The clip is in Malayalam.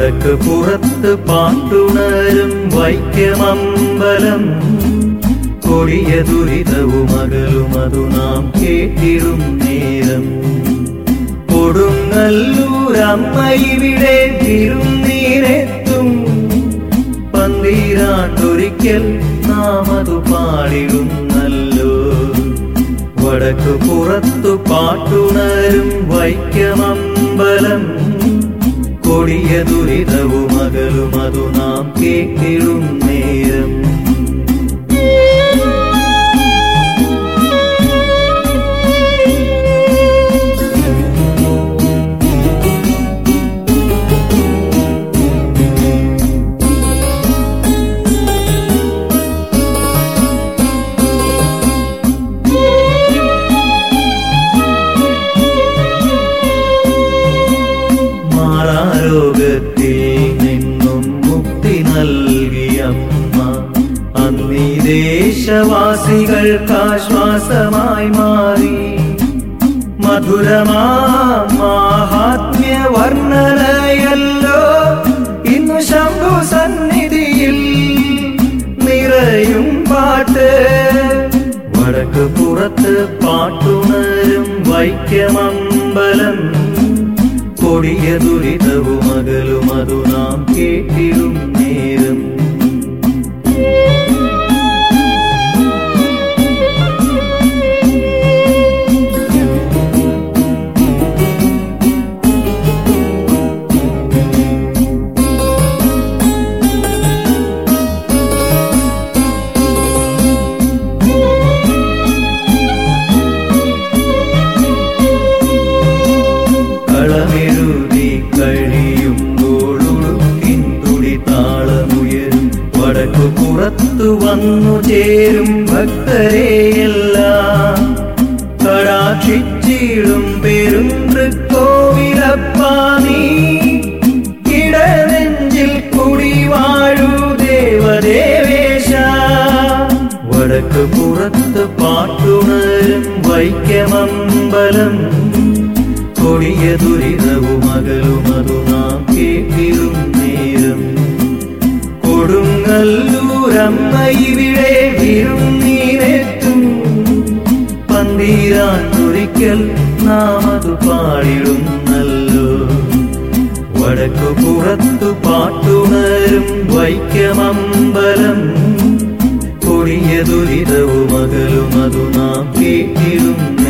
വടക്ക് പുറത്ത് പാട്ടുണരും വൈക്കമമ്പലം കൊടിയ ദുരിതവും അകലും അതു നാം കേട്ടിടും നേരം കൊടുങ്ങല്ലൂരമ്മ ഇവിടെ തിരുന്നീരെത്തും പന്തീരാണ്ടൊരിക്കൽ നാം അതു പാടിടുന്നല്ലോ വടക്കു പുറത്തു പാട്ടുണരും വൈക്കമമ്പലം കൊടിയ ദുരിതവും അകലും അതു നാം കേട്ടിടും നേരം മാറാരോഗത്തിൽ നിന്നും മുക്തി നൽകിയമ്മ അന്നീ ദേശവാസികൾക്കാശ്വാസമായി മാറി മധുരമാ മാഹാത്മ്യ വർണ്ണനയല്ലോ ഇന്നു ശംഭു സന്നിധിയിൽ നിറയും പാട്ട് വടക്ക് പുറത്ത് പാട്ടുണരും വൈക്കമമ്പലം കൊടിയ ദുരിതവും അകലും അതു നാം കേട്ടിടും നേരം കളമെഴുതി കഴിയുമ്പോഴുടുക്കിൻ തുടി താളമുയരും വടക്കു പുറത്തു വന്നു ചേരും ഭക്തരെയെല്ലാം കടാക്ഷിച്ചിടും പെരും തൃക്കോവിലപ്പാനീ ഇടനെഞ്ചിൽ കുടി വാഴൂ ദേവദേവേശ വടക്ക് പുറത്ത് പാട്ടുണരും വൈക്കമമ്പലം കൊടിയ ദുരിതവും അകലും അതു നാം കേട്ടിടും നേരം കൊടുങ്ങല്ലൂരമ്മ ഇവിടെ വിരുന്നീരെത്തും പന്തീരാണ്ടൊരിക്കൽ നാം അത് പാടിടുന്നല്ലോ വടക്കു പുറത്തു പാട്ടുണരും വൈക്കമമ്പലം കൊടിയ ദുരിതവും അകലും അതു നാം കേട്ടിടും